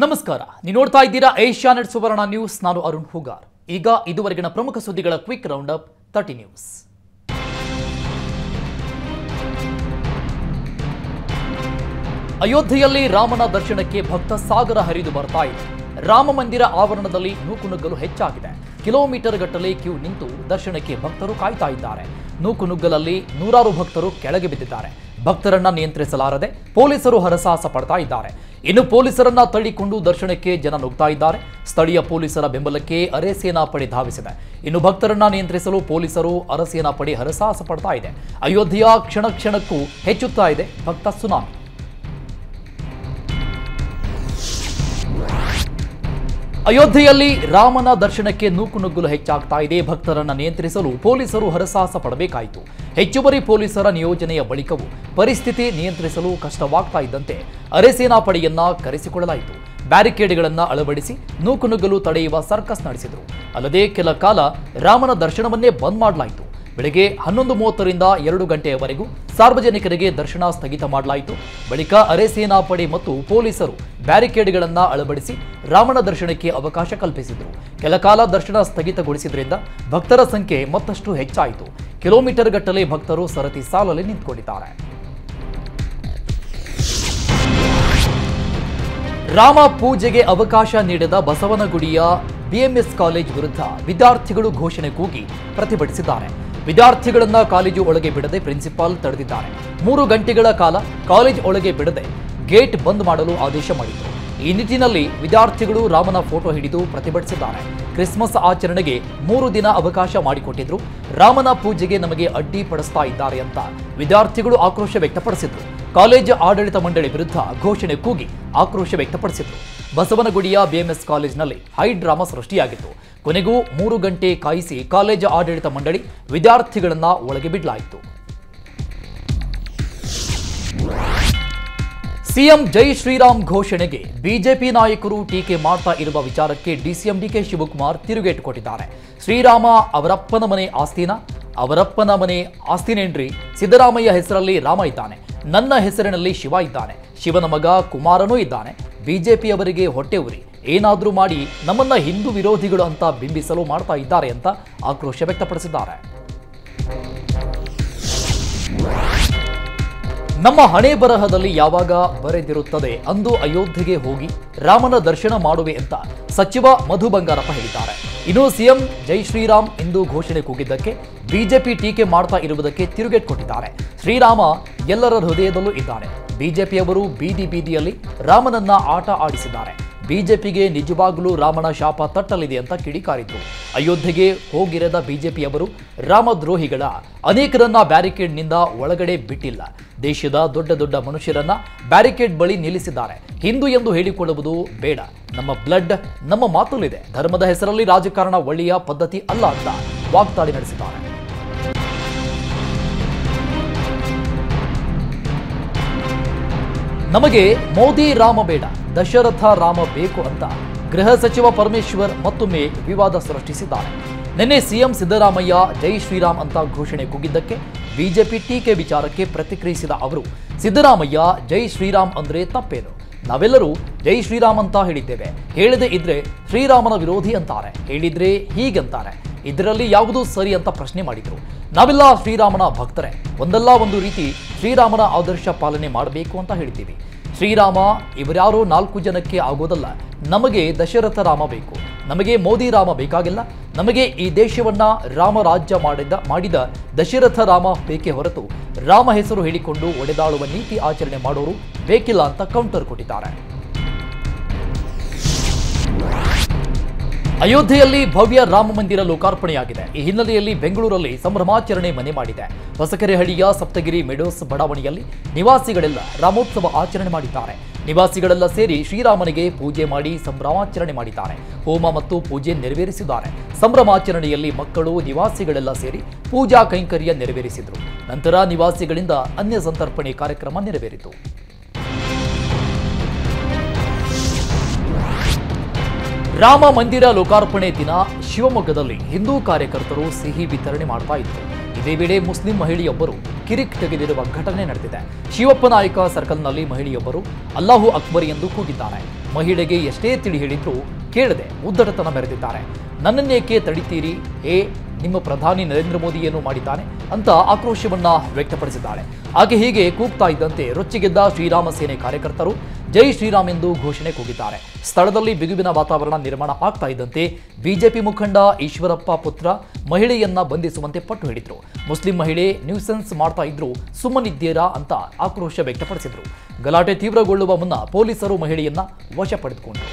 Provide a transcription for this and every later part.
ನಮಸ್ಕಾರ ನೀವು ನೋಡ್ತಾ ಇದ್ದೀರಾ ಏಷ್ಯಾನೆಟ್ ಸುವರ್ಣ ನ್ಯೂಸ್ ನಾನು ಅರುಣ್ ಹುಗಾರ್ ಈಗ ಇದುವರೆಗಿನ ಪ್ರಮುಖ ಸುದ್ದಿಗಳ quick round up thirty news ಅಯೋಧ್ಯೆಯಲ್ಲಿ ರಾಮನ ದರ್ಶನಕ್ಕೆ ಭಕ್ತ ಸಾಗರ ಹರಿದು ಬರ್ತಾ ಇದೆ ರಾಮ ಮಂದಿರ ಆವರಣದಲ್ಲಿ ನೂಕುನುಗ್ಗಲು ಹೆಚ್ಚಾಗಿದೆ ಕಿಲೋಮೀಟರ್ ಗಟ್ಟಲೆ ಕ್ಯೂ ನಿಂತು ದರ್ಶನಕ್ಕೆ ಭಕ್ತರು ಕಾಯ್ತಾ ಇದ್ದಾರೆ ನೂಕುನುಗ್ಗಲಲ್ಲಿ ನೂರಾರು ಭಕ್ತರು ಕೆಳಗೆ ಬಿದ್ದಿದ್ದಾರೆ ಭಕ್ತರನ್ನ ನಿಯಂತ್ರಿಸಲಾರದೆ ಪೊಲೀಸರು ಹರಸಾಹಸ ಪಡ್ತಾ ಇದ್ದಾರೆ ಇನ್ನು ಪೊಲೀಸರನ್ನ ತಳ್ಳಿಕೊಂಡು ದರ್ಶನಕ್ಕೆ ಜನ ನುಗ್ತಾ ಇದ್ದಾರೆ ಸ್ಥಳೀಯ ಪೊಲೀಸರ ಬೆಂಬಲಕ್ಕೆ ಅರೆಸೇನಾ ಪಡೆ ಧಾವಿಸಿದೆ ಇನ್ನು ಭಕ್ತರನ್ನ ನಿಯಂತ್ರಿಸಲು ಪೊಲೀಸರು ಅರಸೇನಾ ಪಡೆ ಹರಸಾಹಸ ಪಡ್ತಾ ಇದೆ ಅಯೋಧ್ಯೆಯ ಕ್ಷಣ ಕ್ಷಣಕ್ಕೂ ಹೆಚ್ಚುತ್ತಾ ಇದೆ ಭಕ್ತ ಸುನಾಮಿ ಅಯೋಧ್ಯೆಯಲ್ಲಿ ರಾಮನ ದರ್ಶನಕ್ಕೆ ನೂಕುನುಗ್ಗಲು ಹೆಚ್ಚಾಗ್ತಾ ಇದೆ ಭಕ್ತರನ್ನ ನಿಯಂತ್ರಿಸಲು ಪೊಲೀಸರು ಹರಸಾಹಸ ಪಡಬೇಕಾಯಿತು ಹೆಚ್ಚುವರಿ ಪೊಲೀಸರ ನಿಯೋಜನೆಯ ಬಳಿಕವೂ ಪರಿಸ್ಥಿತಿ ನಿಯಂತ್ರಿಸಲು ಕಷ್ಟವಾಗ್ತಾ ಇದ್ದಂತೆ ಅರೆಸೇನಾ ಪಡೆಯನ್ನ ಕರೆಸಿಕೊಳ್ಳಲಾಯಿತು ಬ್ಯಾರಿಕೇಡ್ಗಳನ್ನ ಅಳವಡಿಸಿ ನೂಕುನುಗ್ಗಲು ತಡೆಯುವ ಸರ್ಕಸ್ ನಡೆಸಿದರು ಅಲ್ಲದೆ ಕೆಲ ಕಾಲ ರಾಮನ ದರ್ಶನವನ್ನೇ ಬಂದ್ ಮಾಡಲಾಯಿತು ಬೆಳಗ್ಗೆ ಹನ್ನೊಂದು ಮೂವತ್ತರಿಂದ ಎರಡು ಗಂಟೆಯವರೆಗೂ ಸಾರ್ವಜನಿಕರಿಗೆ ದರ್ಶನ ಸ್ಥಗಿತ ಮಾಡಲಾಯಿತು ಬಳಿಕ ಅರೆಸೇನಾ ಪಡೆ ಮತ್ತು ಪೊಲೀಸರು ಬ್ಯಾರಿಕೇಡ್ಗಳನ್ನ ಅಳವಡಿಸಿ ರಾಮನ ದರ್ಶನಕ್ಕೆ ಅವಕಾಶ ಕಲ್ಪಿಸಿದರು ಕೆಲ ಕಾಲ ದರ್ಶನ ಸ್ಥಗಿತಗೊಳಿಸಿದ್ರಿಂದ ಭಕ್ತರ ಸಂಖ್ಯೆ ಮತ್ತಷ್ಟು ಹೆಚ್ಚಾಯಿತು ಕಿಲೋಮೀಟರ್ ಗಟ್ಟಲೆ ಭಕ್ತರು ಸರತಿ ಸಾಲಲ್ಲಿ ನಿಂತುಕೊಂಡಿದ್ದಾರೆ ರಾಮ ಪೂಜೆಗೆ ಅವಕಾಶ ನೀಡದ ಬಸವನಗುಡಿಯ ಬಿಎಂಎಸ್ ಕಾಲೇಜ್ ವಿರುದ್ಧ ವಿದ್ಯಾರ್ಥಿಗಳು ಘೋಷಣೆ ಕೂಗಿ ಪ್ರತಿಭಟಿಸಿದ್ದಾರೆ ವಿದ್ಯಾರ್ಥಿಗಳನ್ನ ಕಾಲೇಜು ಒಳಗೆ ಬಿಡದೆ ಪ್ರಿನ್ಸಿಪಾಲ್ ತಡೆದಿದ್ದಾರೆ ಮೂರು ಗಂಟೆಗಳ ಕಾಲ ಕಾಲೇಜ್ ಒಳಗೆ ಬಿಡದೆ ಗೇಟ್ ಬಂದ್ ಮಾಡಲು ಆದೇಶ ಮಾಡಿದರು ಈ ನಿಟ್ಟಿನಲ್ಲಿ ವಿದ್ಯಾರ್ಥಿಗಳು ರಾಮನ ಫೋಟೋ ಹಿಡಿದು ಪ್ರತಿಭಟಿಸಿದ್ದಾರೆ ಕ್ರಿಸ್ಮಸ್ ಆಚರಣೆಗೆ ಮೂರು ದಿನ ಅವಕಾಶ ಮಾಡಿಕೊಟ್ಟಿದ್ರು ರಾಮನ ಪೂಜೆಗೆ ನಮಗೆ ಅಡ್ಡಿ ಪಡಿಸ್ತಾ ಇದ್ದಾರೆ ಅಂತ ವಿದ್ಯಾರ್ಥಿಗಳು ಆಕ್ರೋಶ ವ್ಯಕ್ತಪಡಿಸಿದ್ರು ಕಾಲೇಜು ಆಡಳಿತ ಮಂಡಳಿ ವಿರುದ್ಧ ಘೋಷಣೆ ಕೂಗಿ ಆಕ್ರೋಶ ವ್ಯಕ್ತಪಡಿಸಿದ್ರು ಬಸವನಗುಡಿಯ ಬಿಎಂಎಸ್ ಕಾಲೇಜಿನಲ್ಲಿ ಹೈ ಡ್ರಾಮಾ ಸೃಷ್ಟಿಯಾಗಿತ್ತು ಕೊನೆಗೂ ಮೂರು ಗಂಟೆ ಕಾಯಿಸಿ ಕಾಲೇಜು ಆಡಳಿತ ಮಂಡಳಿ ವಿದ್ಯಾರ್ಥಿಗಳನ್ನ ಒಳಗೆ ಬಿಡಲಾಯಿತು ಸಿಎಂ ಜೈ ಶ್ರೀರಾಮ್ ಘೋಷಣೆಗೆ ಬಿಜೆಪಿ ನಾಯಕರು ಟೀಕೆ ಮಾಡ್ತಾ ಇರುವ ವಿಚಾರಕ್ಕೆ ಡಿಸಿಎಂ ಡಿಕೆ ಶಿವಕುಮಾರ್ ತಿರುಗೇಟು ಕೊಟ್ಟಿದ್ದಾರೆ ಶ್ರೀರಾಮ ಅವರಪ್ಪನ ಮನೆ ಆಸ್ತಿನ ಅವರಪ್ಪನ ಮನೆ ಆಸ್ತಿನೇನ್ರಿ ಸಿದ್ದರಾಮಯ್ಯ ಹೆಸರಲ್ಲಿ ರಾಮ ಇದ್ದಾನೆ ನನ್ನ ಹೆಸರಿನಲ್ಲಿ ಶಿವ ಇದ್ದಾನೆ ಶಿವನ ಮಗ ಕುಮಾರನೂ ಇದ್ದಾನೆ ಬಿಜೆಪಿಯವರಿಗೆ ಹೊಟ್ಟೆ ಉರಿ ಏನಾದರೂ ಮಾಡಿ ನಮ್ಮನ್ನ ಹಿಂದೂ ವಿರೋಧಿಗಳು ಅಂತ ಬಿಂಬಿಸಲು ಮಾಡ್ತಾ ಇದ್ದಾರೆ ಅಂತ ಆಕ್ರೋಶ ವ್ಯಕ್ತಪಡಿಸಿದ್ದಾರೆ ನಮ್ಮ ಹಣೆ ಬರಹದಲ್ಲಿ ಯಾವಾಗ ಬರೆದಿರುತ್ತದೆ ಅಂದು ಅಯೋಧ್ಯೆಗೆ ಹೋಗಿ ರಾಮನ ದರ್ಶನ ಮಾಡುವೆ ಅಂತ ಸಚಿವ ಮಧು ಬಂಗಾರಪ್ಪ ಹೇಳಿದ್ದಾರೆ ಇನ್ನು ಸಿಎಂ ಜೈ ಶ್ರೀರಾಮ್ ಎಂದು ಘೋಷಣೆ ಕೂಗಿದ್ದಕ್ಕೆ ಬಿಜೆಪಿ ಟೀಕೆ ಮಾಡ್ತಾ ಇರುವುದಕ್ಕೆ ತಿರುಗೇಟ್ ಕೊಟ್ಟಿದ್ದಾರೆ ಶ್ರೀರಾಮ ಎಲ್ಲರ ಹೃದಯದಲ್ಲೂ ಇದ್ದಾನೆ ಬಿಜೆಪಿಯವರು ಬೀದಿ ಬೀದಿಯಲ್ಲಿ ರಾಮನನ್ನ ಆಟ ಆಡಿಸಿದ್ದಾರೆ ಬಿಜೆಪಿಗೆ ನಿಜವಾಗಲೂ ರಾಮನ ಶಾಪ ತಟ್ಟಲಿದೆ ಅಂತ ಕಿಡಿಕಾರಿದ್ರು ಅಯೋಧ್ಯೆಗೆ ಹೋಗಿರದ ಬಿಜೆಪಿಯವರು ರಾಮದ್ರೋಹಿಗಳ ಅನೇಕರನ್ನ ಬ್ಯಾರಿಕೇಡ್ನಿಂದ ಒಳಗಡೆ ಬಿಟ್ಟಿಲ್ಲ ದೇಶದ ದೊಡ್ಡ ದೊಡ್ಡ ಮನುಷ್ಯರನ್ನ ಬ್ಯಾರಿಕೇಡ್ ಬಳಿ ನಿಲ್ಲಿಸಿದ್ದಾರೆ ಹಿಂದೂ ಎಂದು ಹೇಳಿಕೊಳ್ಳುವುದು ಬೇಡ ನಮ್ಮ ಬ್ಲಡ್ ನಮ್ಮ ಮಾತುಲಿದೆ ಧರ್ಮದ ಹೆಸರಲ್ಲಿ ರಾಜಕಾರಣ ಒಳ್ಳೆಯ ಪದ್ಧತಿ ಅಲ್ಲ ಅಂತ ವಾಗ್ದಾಳಿ ನಡೆಸಿದ್ದಾರೆ ನಮಗೆ ಮೋದಿ ರಾಮ ಬೇಡ ದಶರಥ ರಾಮ ಬೇಕು ಅಂತ ಗೃಹ ಸಚಿವ ಪರಮೇಶ್ವರ್ ಮತ್ತೊಮ್ಮೆ ವಿವಾದ ಸೃಷ್ಟಿಸಿದ್ದಾರೆ ನಿನ್ನೆ ಸಿಎಂ ಸಿದ್ದರಾಮಯ್ಯ ಜೈ ಶ್ರೀರಾಮ್ ಅಂತ ಘೋಷಣೆ ಕೂಗಿದ್ದಕ್ಕೆ ಬಿಜೆಪಿ ಟೀಕೆ ವಿಚಾರಕ್ಕೆ ಪ್ರತಿಕ್ರಿಯಿಸಿದ ಅವರು ಸಿದ್ದರಾಮಯ್ಯ ಜೈ ಶ್ರೀರಾಮ್ ಅಂದ್ರೆ ತಪ್ಪೇನು ನಾವೆಲ್ಲರೂ ಜೈ ಶ್ರೀರಾಮ್ ಅಂತ ಹೇಳಿದ್ದೇವೆ ಹೇಳದೇ ಇದ್ರೆ ಶ್ರೀರಾಮನ ವಿರೋಧಿ ಅಂತಾರೆ ಹೇಳಿದ್ರೆ ಹೀಗಂತಾರೆ ಇದರಲ್ಲಿ ಯಾವುದು ಸರಿ ಅಂತ ಪ್ರಶ್ನೆ ಮಾಡಿದ್ರು ನಾವೆಲ್ಲ ಶ್ರೀರಾಮನ ಭಕ್ತರೇ ಒಂದಲ್ಲ ಒಂದು ರೀತಿ ಶ್ರೀರಾಮನ ಆದರ್ಶ ಪಾಲನೆ ಮಾಡಬೇಕು ಅಂತ ಹೇಳ್ತೀವಿ ಶ್ರೀರಾಮ ಇವರ್ಯಾರೋ ನಾಲ್ಕು ಜನಕ್ಕೆ ಆಗೋದಲ್ಲ ನಮಗೆ ದಶರಥ ರಾಮ ಬೇಕು ನಮಗೆ ಮೋದಿ ರಾಮ ಬೇಕಾಗಿಲ್ಲ ನಮಗೆ ಈ ದೇಶವನ್ನ ರಾಮ ರಾಜ್ಯ ಮಾಡಿದ ಮಾಡಿದ ದಶರಥ ರಾಮ ಬೇಕೇ ಹೊರತು ರಾಮ ಹೆಸರು ಹೇಳಿಕೊಂಡು ಒಡೆದಾಳುವ ನೀತಿ ಆಚರಣೆ ಮಾಡೋರು ಬೇಕಿಲ್ಲ ಅಂತ ಕೌಂಟರ್ ಕೊಟ್ಟಿದ್ದಾರೆ ಅಯೋಧ್ಯೆಯಲ್ಲಿ ಭವ್ಯ ರಾಮ ಮಂದಿರ ಲೋಕಾರ್ಪಣೆಯಾಗಿದೆ ಈ ಹಿನ್ನೆಲೆಯಲ್ಲಿ ಬೆಂಗಳೂರಲ್ಲಿ ಸಂಭ್ರಮಾಚರಣೆ ಮನೆ ಮಾಡಿದೆ ಹೊಸಕೆರೆಹಳ್ಳಿಯ ಸಪ್ತಗಿರಿ ಮೆಡೋಸ್ ಬಡಾವಣೆಯಲ್ಲಿ ನಿವಾಸಿಗಳೆಲ್ಲ ರಾಮೋತ್ಸವ ಆಚರಣೆ ಮಾಡಿದ್ದಾರೆ ನಿವಾಸಿಗಳೆಲ್ಲ ಸೇರಿ ಶ್ರೀರಾಮನಿಗೆ ಪೂಜೆ ಮಾಡಿ ಸಂಭ್ರಮಾಚರಣೆ ಮಾಡಿದ್ದಾರೆ ಹೋಮ ಮತ್ತು ಪೂಜೆ ನೆರವೇರಿಸಿದ್ದಾರೆ ಸಂಭ್ರಮಾಚರಣೆಯಲ್ಲಿ ಮಕ್ಕಳು ನಿವಾಸಿಗಳೆಲ್ಲ ಸೇರಿ ಪೂಜಾ ಕೈಂಕರ್ಯ ನೆರವೇರಿಸಿದರು ನಂತರ ನಿವಾಸಿಗಳಿಂದ ಅನ್ಯ ಸಂತರ್ಪಣೆ ಕಾರ್ಯಕ್ರಮ ನೆರವೇರಿತು ರಾಮ ಮಂದಿರ ಲೋಕಾರ್ಪಣೆ ದಿನ ಶಿವಮೊಗ್ಗದಲ್ಲಿ ಹಿಂದೂ ಕಾರ್ಯಕರ್ತರು ಸಿಹಿ ವಿತರಣೆ ಮಾಡ್ತಾ ಇದ್ರು ಇದೇ ವೇಳೆ ಮುಸ್ಲಿಂ ಮಹಿಳೆಯೊಬ್ಬರು ಕಿರಿಕ್ ತೆಗೆದಿರುವ ಘಟನೆ ನಡೆದಿದೆ ಶಿವಪ್ಪ ನಾಯಕ ಸರ್ಕಲ್ನಲ್ಲಿ ಮಹಿಳೆಯೊಬ್ಬರು ಅಲ್ಲಾಹು ಅಕ್ಬರ್ ಎಂದು ಕೂಗಿದ್ದಾರೆ ಮಹಿಳೆಗೆ ಎಷ್ಟೇ ತಿಳಿ ಹೇಳಿದ್ರೂ ಕೇಳದೆ ಉದ್ದಟತನ ಮೆರೆದಿದ್ದಾರೆ ನನ್ನನ್ನೇಕೆ ತಡಿತೀರಿ ಏ ನಿಮ್ಮ ಪ್ರಧಾನಿ ನರೇಂದ್ರ ಮೋದಿ ಏನು ಮಾಡಿದ್ದಾನೆ ಅಂತ ಆಕ್ರೋಶವನ್ನ ವ್ಯಕ್ತಪಡಿಸಿದ್ದಾಳೆ ಆಕೆ ಹೀಗೆ ಕೂಗ್ತಾ ಇದ್ದಂತೆ ರೊಚ್ಚಿಗೆದ್ದ ಶ್ರೀರಾಮ ಸೇನೆ ಕಾರ್ಯಕರ್ತರು ಜೈ ಶ್ರೀರಾಮ್ ಎಂದು ಘೋಷಣೆ ಕೂಗಿದ್ದಾರೆ ಸ್ಥಳದಲ್ಲಿ ಬಿಗುವಿನ ವಾತಾವರಣ ನಿರ್ಮಾಣ ಆಗ್ತಾ ಇದ್ದಂತೆ ಬಿಜೆಪಿ ಮುಖಂಡ ಈಶ್ವರಪ್ಪ ಪುತ್ರ ಮಹಿಳೆಯನ್ನ ಬಂಧಿಸುವಂತೆ ಪಟ್ಟು ಹಿಡಿದ್ರು ಮುಸ್ಲಿಂ ಮಹಿಳೆ ನ್ಯೂಸೆನ್ಸ್ ಮಾಡ್ತಾ ಇದ್ರು ಸುಮ್ಮನಿದ್ದೀರಾ ಅಂತ ಆಕ್ರೋಶ ವ್ಯಕ್ತಪಡಿಸಿದ್ರು ಗಲಾಟೆ ತೀವ್ರಗೊಳ್ಳುವ ಮುನ್ನ ಪೊಲೀಸರು ಮಹಿಳೆಯನ್ನ ವಶ ಪಡೆದುಕೊಂಡರು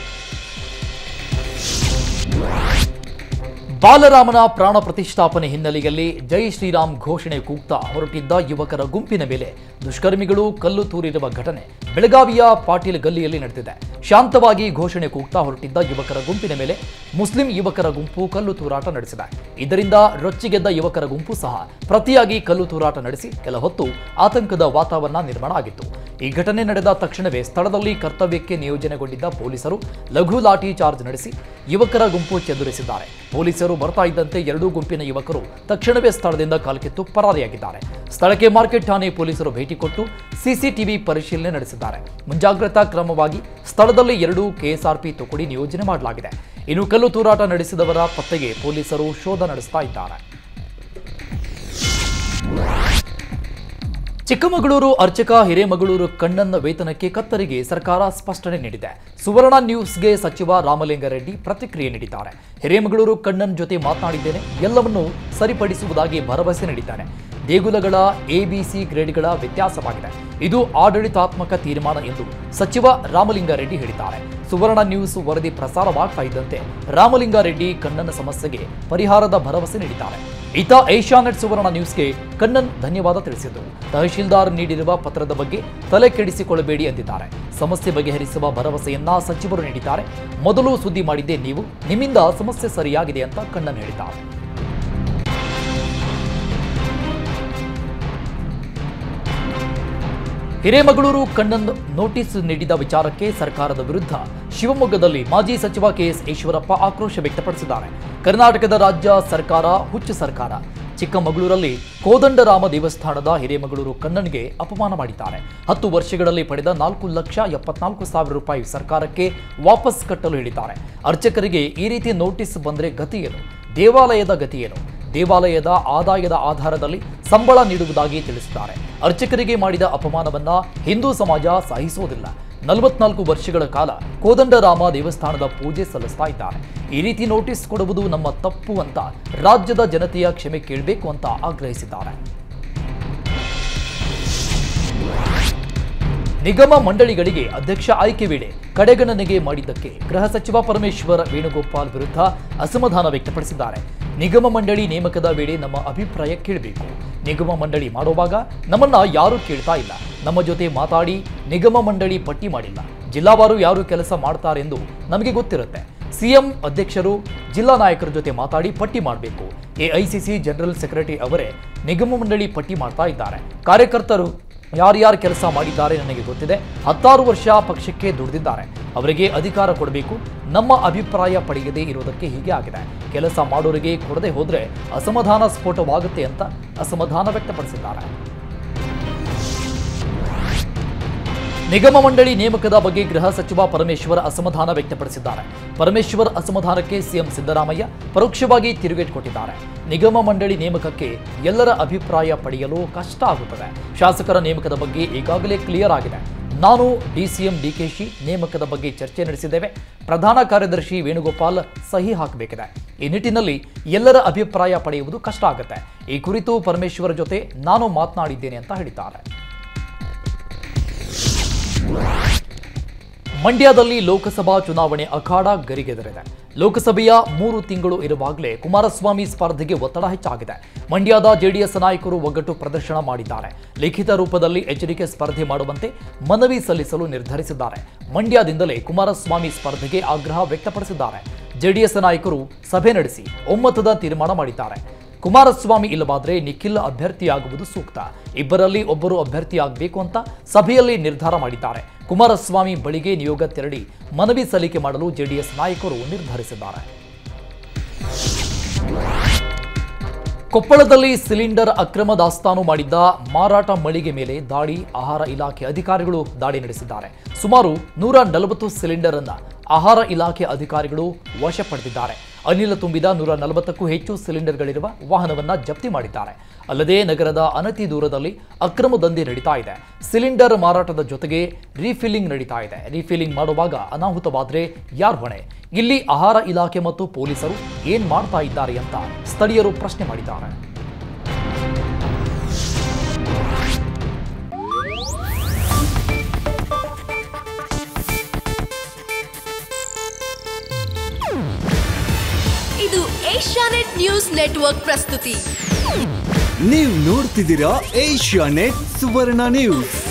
ಬಾಲರಾಮನ ಪ್ರಾಣ ಪ್ರತಿಷ್ಠಾಪನೆ ಹಿನ್ನೆಲೆಯಲ್ಲಿ ಜೈ ಶ್ರೀರಾಮ್ ಘೋಷಣೆ ಕೂಗ್ತಾ ಹೊರಟಿದ್ದ ಯುವಕರ ಗುಂಪಿನ ಮೇಲೆ ದುಷ್ಕರ್ಮಿಗಳು ಕಲ್ಲು ತೂರಿರುವ ಘಟನೆ ಬೆಳಗಾವಿಯ ಪಾಟೀಲ್ ಗಲ್ಲಿಯಲ್ಲಿ ನಡೆದಿದೆ ಶಾಂತವಾಗಿ ಘೋಷಣೆ ಕೂಗ್ತಾ ಹೊರಟಿದ್ದ ಯುವಕರ ಗುಂಪಿನ ಮೇಲೆ ಮುಸ್ಲಿಂ ಯುವಕರ ಗುಂಪು ಕಲ್ಲು ತೂರಾಟ ನಡೆಸಿದೆ ಇದರಿಂದ ರೊಚ್ಚಿಗೆದ್ದ ಯುವಕರ ಗುಂಪು ಸಹ ಪ್ರತಿಯಾಗಿ ಕಲ್ಲು ತೂರಾಟ ನಡೆಸಿ ಕೆಲ ಹೊತ್ತು ಆತಂಕದ ವಾತಾವರಣ ನಿರ್ಮಾಣ ಆಗಿತ್ತು ಈ ಘಟನೆ ನಡೆದ ತಕ್ಷಣವೇ ಸ್ಥಳದಲ್ಲಿ ಕರ್ತವ್ಯಕ್ಕೆ ನಿಯೋಜನೆಗೊಂಡಿದ್ದ ಪೊಲೀಸರು ಲಘು ಲಾಠಿ ಚಾರ್ಜ್ ನಡೆಸಿ ಯುವಕರ ಗುಂಪು ಚೆದುರಿಸಿದ್ದಾರೆ ಪೊಲೀಸರು ಬರ್ತಾ ಇದ್ದಂತೆ ಎರಡೂ ಗುಂಪಿನ ಯುವಕರು ತಕ್ಷಣವೇ ಸ್ಥಳದಿಂದ ಕಾಲ್ಕಿತ್ತು ಪರಾರಿಯಾಗಿದ್ದಾರೆ ಸ್ಥಳಕ್ಕೆ ಮಾರ್ಕೆಟ್ ಠಾಣೆ ಪೊಲೀಸರು ಭೇಟಿ ಕೊಟ್ಟು ಸಿಸಿಟಿವಿ ಪರಿಶೀಲನೆ ನಡೆಸಿದ್ದಾರೆ ಮುಂಜಾಗ್ರತಾ ಕ್ರಮವಾಗಿ ಸ್ಥಳದಲ್ಲಿ ಎರಡು ಕೆಎಸ್ಆರ್ಪಿ ತುಕಡಿ ನಿಯೋಜನೆ ಮಾಡಲಾಗಿದೆ ಇನ್ನು ಕಲ್ಲು ತೂರಾಟ ನಡೆಸಿದವರ ಪತ್ತೆಗೆ ಪೊಲೀಸರು ಶೋಧ ನಡೆಸ್ತಾ ಇದ್ದಾರೆ ಚಿಕ್ಕಮಗಳೂರು ಅರ್ಚಕ ಹಿರೇಮಗಳೂರು ಕಣ್ಣನ್ನ ವೇತನಕ್ಕೆ ಕತ್ತರಿಗೆ ಸರ್ಕಾರ ಸ್ಪಷ್ಟನೆ ನೀಡಿದೆ ಸುವರ್ಣ ನ್ಯೂಸ್ಗೆ ಸಚಿವ ರಾಮಲಿಂಗಾರೆಡ್ಡಿ ಪ್ರತಿಕ್ರಿಯೆ ನೀಡಿದ್ದಾರೆ ಹಿರೇಮಗಳೂರು ಕಣ್ಣನ್ ಜೊತೆ ಮಾತನಾಡಿದ್ದೇನೆ ಎಲ್ಲವನ್ನೂ ಸರಿಪಡಿಸುವುದಾಗಿ ಭರವಸೆ ನೀಡಿದ್ದಾನೆ ದೇಗುಲಗಳ ಎಬಿಸಿ ಗ್ರೇಡ್ಗಳ ವ್ಯತ್ಯಾಸವಾಗಿದೆ ಇದು ಆಡಳಿತಾತ್ಮಕ ತೀರ್ಮಾನ ಎಂದು ಸಚಿವ ರಾಮಲಿಂಗಾರೆಡ್ಡಿ ಹೇಳಿದ್ದಾರೆ ಸುವರ್ಣ ನ್ಯೂಸ್ ವರದಿ ಪ್ರಸಾರವಾಗ್ತಾ ಇದ್ದಂತೆ ರಾಮಲಿಂಗಾರೆಡ್ಡಿ ಕಣ್ಣನ ಸಮಸ್ಯೆಗೆ ಪರಿಹಾರದ ಭರವಸೆ ನೀಡಿದ್ದಾರೆ ಈತ ಏಷ್ಯಾನೆಟ್ ಸುವರ್ಣ ನ್ಯೂಸ್ಗೆ ಕಣ್ಣನ್ ಧನ್ಯವಾದ ತಿಳಿಸಿದ್ದು ತಹಶೀಲ್ದಾರ್ ನೀಡಿರುವ ಪತ್ರದ ಬಗ್ಗೆ ತಲೆ ಕೆಡಿಸಿಕೊಳ್ಳಬೇಡಿ ಎಂದಿದ್ದಾರೆ ಸಮಸ್ಯೆ ಬಗೆಹರಿಸುವ ಭರವಸೆಯನ್ನ ಸಚಿವರು ನೀಡಿದ್ದಾರೆ ಮೊದಲು ಸುದ್ದಿ ಮಾಡಿದ್ದೇ ನೀವು ನಿಮ್ಮಿಂದ ಸಮಸ್ಯೆ ಸರಿಯಾಗಿದೆ ಅಂತ ಕಣ್ಣನ್ ಹೇಳಿದ್ದಾರೆ ಹಿರೇಮಗಳೂರು ಕಣ್ಣನ್ ನೋಟಿಸ್ ನೀಡಿದ ವಿಚಾರಕ್ಕೆ ಸರ್ಕಾರದ ವಿರುದ್ಧ ಶಿವಮೊಗ್ಗದಲ್ಲಿ ಮಾಜಿ ಸಚಿವ ಕೆಎಸ್ ಈಶ್ವರಪ್ಪ ಆಕ್ರೋಶ ವ್ಯಕ್ತಪಡಿಸಿದ್ದಾರೆ ಕರ್ನಾಟಕದ ರಾಜ್ಯ ಸರ್ಕಾರ ಹುಚ್ಚು ಸರ್ಕಾರ ಚಿಕ್ಕಮಗಳೂರಲ್ಲಿ ಕೋದಂಡರಾಮ ದೇವಸ್ಥಾನದ ಹಿರೇಮಗಳೂರು ಕಣ್ಣನ್ಗೆ ಅಪಮಾನ ಮಾಡಿದ್ದಾರೆ ಹತ್ತು ವರ್ಷಗಳಲ್ಲಿ ಪಡೆದ ನಾಲ್ಕು ಲಕ್ಷ ಎಪ್ಪತ್ನಾಲ್ಕು ಸಾವಿರ ರೂಪಾಯಿ ಸರ್ಕಾರಕ್ಕೆ ವಾಪಸ್ ಕಟ್ಟಲು ಹೇಳಿದ್ದಾರೆ ಅರ್ಚಕರಿಗೆ ಈ ರೀತಿ ನೋಟಿಸ್ ಬಂದರೆ ಗತಿ ಏನು ದೇವಾಲಯದ ಗತಿ ಏನು ದೇವಾಲಯದ ಆದಾಯದ ಆಧಾರದಲ್ಲಿ ಸಂಬಳ ನೀಡುವುದಾಗಿ ತಿಳಿಸಿದ್ದಾರೆ ಅರ್ಚಕರಿಗೆ ಮಾಡಿದ ಅಪಮಾನವನ್ನ ಹಿಂದೂ ಸಮಾಜ ಸಹಿಸೋದಿಲ್ಲ ನಲವತ್ನಾಲ್ಕು ವರ್ಷಗಳ ಕಾಲ ಕೋದಂಡರಾಮ ದೇವಸ್ಥಾನದ ಪೂಜೆ ಸಲ್ಲಿಸ್ತಾ ಇದ್ದಾರೆ ಈ ರೀತಿ ನೋಟಿಸ್ ಕೊಡುವುದು ನಮ್ಮ ತಪ್ಪು ಅಂತ ರಾಜ್ಯದ ಜನತೆಯ ಕ್ಷಮೆ ಕೇಳಬೇಕು ಅಂತ ಆಗ್ರಹಿಸಿದ್ದಾರೆ ನಿಗಮ ಮಂಡಳಿಗಳಿಗೆ ಅಧ್ಯಕ್ಷ ಆಯ್ಕೆ ವೇಳೆ ಕಡೆಗಣನೆಗೆ ಮಾಡಿದ್ದಕ್ಕೆ ಗೃಹ ಸಚಿವ ಪರಮೇಶ್ವರ್ ವೇಣುಗೋಪಾಲ್ ವಿರುದ್ಧ ಅಸಮಾಧಾನ ವ್ಯಕ್ತಪಡಿಸಿದ್ದಾರೆ ನಿಗಮ ಮಂಡಳಿ ನೇಮಕದ ವೇಳೆ ನಮ್ಮ ಅಭಿಪ್ರಾಯ ಕೇಳಬೇಕು ನಿಗಮ ಮಂಡಳಿ ಮಾಡುವಾಗ ನಮ್ಮನ್ನ ಯಾರೂ ಕೇಳ್ತಾ ಇಲ್ಲ ನಮ್ಮ ಜೊತೆ ಮಾತಾಡಿ ನಿಗಮ ಮಂಡಳಿ ಪಟ್ಟಿ ಮಾಡಿಲ್ಲ ಜಿಲ್ಲಾವಾರು ಯಾರು ಕೆಲಸ ಮಾಡ್ತಾರೆಂದು ನಮಗೆ ಗೊತ್ತಿರುತ್ತೆ ಸಿಎಂ ಅಧ್ಯಕ್ಷರು ಜಿಲ್ಲಾ ನಾಯಕರ ಜೊತೆ ಮಾತಾಡಿ ಪಟ್ಟಿ ಮಾಡಬೇಕು ಎಐಸಿಸಿ ಜನರಲ್ ಸೆಕ್ರೆಟರಿ ಅವರೇ ನಿಗಮ ಮಂಡಳಿ ಪಟ್ಟಿ ಮಾಡ್ತಾ ಇದ್ದಾರೆ ಕಾರ್ಯಕರ್ತರು ಯಾರ್ಯಾರು ಕೆಲಸ ಮಾಡಿದ್ದಾರೆ ನನಗೆ ಗೊತ್ತಿದೆ ಹತ್ತಾರು ವರ್ಷ ಪಕ್ಷಕ್ಕೆ ದುಡಿದಿದ್ದಾರೆ ಅವರಿಗೆ ಅಧಿಕಾರ ಕೊಡಬೇಕು ನಮ್ಮ ಅಭಿಪ್ರಾಯ ಪಡೆಯದೇ ಇರುವುದಕ್ಕೆ ಹೀಗೆ ಆಗಿದೆ ಕೆಲಸ ಮಾಡೋರಿಗೆ ಕೊಡದೆ ಹೋದ್ರೆ ಅಸಮಾಧಾನ ಸ್ಫೋಟವಾಗುತ್ತೆ ಅಂತ ಅಸಮಾಧಾನ ವ್ಯಕ್ತಪಡಿಸಿದ್ದಾರೆ ನಿಗಮ ಮಂಡಳಿ ನೇಮಕದ ಬಗ್ಗೆ ಗೃಹ ಸಚಿವ ಪರಮೇಶ್ವರ್ ಅಸಮಾಧಾನ ವ್ಯಕ್ತಪಡಿಸಿದ್ದಾರೆ ಪರಮೇಶ್ವರ್ ಅಸಮಾಧಾನಕ್ಕೆ ಸಿಎಂ ಸಿದ್ದರಾಮಯ್ಯ ಪರೋಕ್ಷವಾಗಿ ತಿರುಗೇಟು ಕೊಟ್ಟಿದ್ದಾರೆ ನಿಗಮ ಮಂಡಳಿ ನೇಮಕಕ್ಕೆ ಎಲ್ಲರ ಅಭಿಪ್ರಾಯ ಪಡೆಯಲು ಕಷ್ಟ ಆಗುತ್ತದೆ ಶಾಸಕರ ನೇಮಕದ ಬಗ್ಗೆ ಈಗಾಗಲೇ ಕ್ಲಿಯರ್ ಆಗಿದೆ ನಾನು ಡಿಸಿಎಂ ಡಿಕೆಶಿ ನೇಮಕದ ಬಗ್ಗೆ ಚರ್ಚೆ ನಡೆಸಿದ್ದೇವೆ ಪ್ರಧಾನ ಕಾರ್ಯದರ್ಶಿ ವೇಣುಗೋಪಾಲ್ ಸಹಿ ಹಾಕಬೇಕಿದೆ ಈ ನಿಟ್ಟಿನಲ್ಲಿ ಎಲ್ಲರ ಅಭಿಪ್ರಾಯ ಪಡೆಯುವುದು ಕಷ್ಟ ಆಗುತ್ತೆ ಈ ಕುರಿತು ಪರಮೇಶ್ವರ್ ಜೊತೆ ನಾನು ಮಾತನಾಡಿದ್ದೇನೆ ಅಂತ ಹೇಳಿದ್ದಾರೆ ಮಂಡ್ಯದಲ್ಲಿ ಲೋಕಸಭಾ ಚುನಾವಣೆ ಅಖಾಡ ಗರಿಗೆದರಿದೆ ಲೋಕಸಭೆಯ ಮೂರು ತಿಂಗಳು ಇರುವಾಗಲೇ ಕುಮಾರಸ್ವಾಮಿ ಸ್ಪರ್ಧೆಗೆ ಒತ್ತಡ ಹೆಚ್ಚಾಗಿದೆ ಮಂಡ್ಯದ ಜೆಡಿಎಸ್ ನಾಯಕರು ಒಗ್ಗಟ್ಟು ಪ್ರದರ್ಶನ ಮಾಡಿದ್ದಾರೆ ಲಿಖಿತ ರೂಪದಲ್ಲಿ ಎಚ್ಚರಿಕೆ ಸ್ಪರ್ಧೆ ಮಾಡುವಂತೆ ಮನವಿ ಸಲ್ಲಿಸಲು ನಿರ್ಧರಿಸಿದ್ದಾರೆ ಮಂಡ್ಯದಿಂದಲೇ ಕುಮಾರಸ್ವಾಮಿ ಸ್ಪರ್ಧೆಗೆ ಆಗ್ರಹ ವ್ಯಕ್ತಪಡಿಸಿದ್ದಾರೆ ಜೆಡಿಎಸ್ ನಾಯಕರು ಸಭೆ ನಡೆಸಿ ಒಮ್ಮತದ ತೀರ್ಮಾನ ಮಾಡಿದ್ದಾರೆ ಕುಮಾರಸ್ವಾಮಿ ಇಲ್ಲವಾದ್ರೆ ನಿಖಿಲ್ ಅಭ್ಯರ್ಥಿಯಾಗುವುದು ಸೂಕ್ತ ಇಬ್ಬರಲ್ಲಿ ಒಬ್ಬರು ಅಭ್ಯರ್ಥಿಯಾಗಬೇಕು ಅಂತ ಸಭೆಯಲ್ಲಿ ನಿರ್ಧಾರ ಮಾಡಿದ್ದಾರೆ ಕುಮಾರಸ್ವಾಮಿ ಬಳಿಗೆ ನಿಯೋಗ ತೆರಳಿ ಮನವಿ ಸಲ್ಲಿಕೆ ಮಾಡಲು ಜೆಡಿಎಸ್ ನಾಯಕರು ನಿರ್ಧರಿಸಿದ್ದಾರೆ ಕೊಪ್ಪಳದಲ್ಲಿ ಸಿಲಿಂಡರ್ ಅಕ್ರಮ ದಾಸ್ತಾನು ಮಾಡಿದ್ದ ಮಾರಾಟ ಮಳಿಗೆ ಮೇಲೆ ದಾಳಿ ಆಹಾರ ಇಲಾಖೆ ಅಧಿಕಾರಿಗಳು ದಾಳಿ ನಡೆಸಿದ್ದಾರೆ ಸುಮಾರು ನೂರ ನಲವತ್ತು ಸಿಲಿಂಡರ್ ಅನ್ನ ಆಹಾರ ಇಲಾಖೆ ಅಧಿಕಾರಿಗಳು ವಶ ಪಡೆದಿದ್ದಾರೆ ಅನಿಲ ತುಂಬಿದ ನೂರ ನಲವತ್ತಕ್ಕೂ ಹೆಚ್ಚು ಸಿಲಿಂಡರ್ಗಳಿರುವ ವಾಹನವನ್ನ ಜಪ್ತಿ ಮಾಡಿದ್ದಾರೆ ಅಲ್ಲದೆ ನಗರದ ಅನತಿ ದೂರದಲ್ಲಿ ಅಕ್ರಮ ದಂಧೆ ನಡೀತಾ ಇದೆ ಸಿಲಿಂಡರ್ ಮಾರಾಟದ ಜೊತೆಗೆ ರೀಫಿಲ್ಲಿಂಗ್ ನಡೀತಾ ಇದೆ ರೀಫಿಲ್ಲಿಂಗ್ ಮಾಡುವಾಗ ಅನಾಹುತವಾದ್ರೆ ಯಾರ್ ಹೊಣೆ ಇಲ್ಲಿ ಆಹಾರ ಇಲಾಖೆ ಮತ್ತು ಪೊಲೀಸರು ಏನ್ ಮಾಡ್ತಾ ಇದ್ದಾರೆ ಅಂತ ಸ್ಥಳೀಯರು ಪ್ರಶ್ನೆ ಮಾಡಿದ್ದಾರೆ ಇದು ಏಷ್ಯಾನೆಟ್ ನ್ಯೂಸ್ ನೆಟ್ವರ್ಕ್ ಪ್ರಸ್ತುತಿ ನೀವು ನೋಡ್ತಿದ್ದೀರಾ ಏಷ್ಯಾ ನೆಟ್ ಸುವರ್ಣ ನ್ಯೂಸ್